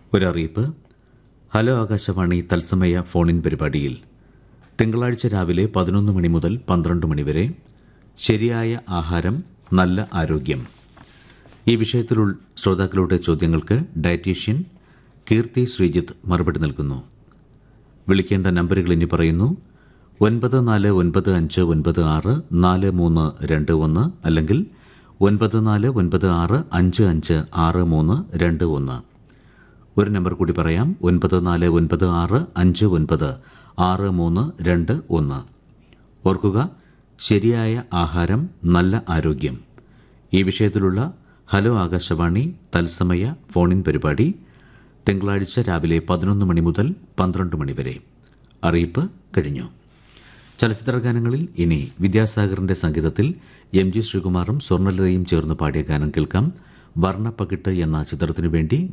ഒരറിയിപ്പ് hello Akashvani തത്സമയ ഫോണിൻ പരിപാടിയിൽ തിങ്കളാഴ്ച രാവിലെ പതിനൊന്ന് മണി മുതൽ പന്ത്രണ്ട് മണി വരെ ശരിയായ ആഹാരം നല്ല ആരോഗ്യം ഈ വിഷയത്തിലുള്ള ശ്രോതാക്കളുടെ ചോദ്യങ്ങൾക്ക് ഡയറ്റീഷ്യൻ കീർത്തി ശ്രീജിത്ത് മറുപടി നൽകുന്നു വിളിക്കേണ്ട നമ്പറുകൾ ഇനി പറയുന്നു ഒൻപത് നാല് ഒൻപത് അഞ്ച് ഒൻപത് ആറ് നാല് മൂന്ന് രണ്ട് ഒന്ന് അല്ലെങ്കിൽ ഒൻപത് നാല് ഒൻപത് ആറ് അഞ്ച് അഞ്ച് ആറ് മൂന്ന് രണ്ട് ഒന്ന് ഒരു നമ്പർ കൂടി പറയാം ഒൻപത് നാല് ഒൻപത് ആറ് അഞ്ച് ഒൻപത് ആറ് മൂന്ന് രണ്ട് ഒന്ന് ഓർക്കുക ശരിയായ ആഹാരം നല്ല ആരോഗ്യം ഈ വിഷയത്തിലുള്ള ഹലോ ആകാശവാണി തത്സമയ ഫോണിൻ പരിപാടി തിങ്കളാഴ്ച രാവിലെ പതിനൊന്ന് മണി മുതൽ പന്ത്രണ്ട് മണി വരെ അറിയിപ്പ് കഴിഞ്ഞു ചലച്ചിത്ര ഗാനങ്ങളിൽ ഇനി വിദ്യാസാഗറിന്റെ സംഗീതത്തിൽ എം ജി ശ്രീകുമാറും സ്വർണ്ണലതയും ചേർന്ന് പാടിയ ഗാനം കേൾക്കാം വർണ്ണപ്പകിട്ട് എന്ന ചിത്രത്തിനു വേണ്ടി